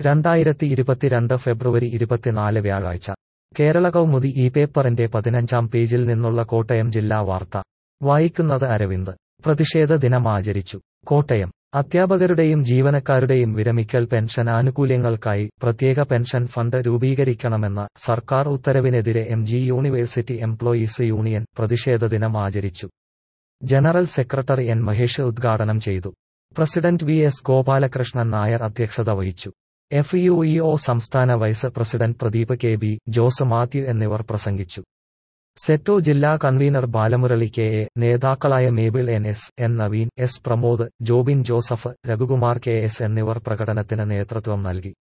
രണ്ടായിരത്തി ഇരുപത്തിരണ്ട് ഫെബ്രുവരി ഇരുപത്തിനാല് വ്യാഴാഴ്ച കേരള കൗമുദി ഈ പേപ്പറിന്റെ പതിനഞ്ചാം പേജിൽ നിന്നുള്ള കോട്ടയം ജില്ലാ വാർത്ത വായിക്കുന്നത് അരവിന്ദ് പ്രതിഷേധ ദിനം ആചരിച്ചു കോട്ടയം അധ്യാപകരുടെയും ജീവനക്കാരുടെയും വിരമിക്കൽ പെൻഷൻ ആനുകൂല്യങ്ങൾക്കായി പ്രത്യേക പെൻഷൻ ഫണ്ട് രൂപീകരിക്കണമെന്ന സർക്കാർ ഉത്തരവിനെതിരെ M G university employees union പ്രതിഷേധ ദിനം ആചരിച്ചു ജനറൽ സെക്രട്ടറി എൻ മഹേഷ് ഉദ്ഘാടനം ചെയ്തു president V S Gopalakrishnan Nair അധ്യക്ഷത വഹിച്ചു എഫ് യു ഇ ഒ സംസ്ഥാന vice president Pradeep K B Jose Mathew എന്നിവർ പ്രസംഗിച്ചു സെറ്റോ ജില്ലാ കൺവീനർ ബാലമുരളി കെ എ നേതാക്കളായ Mable N S N Naveen S Pramod Jobin Joseph Raghukumar K S എന്നിവർ പ്രകടനത്തിന് നേതൃത്വം നൽകി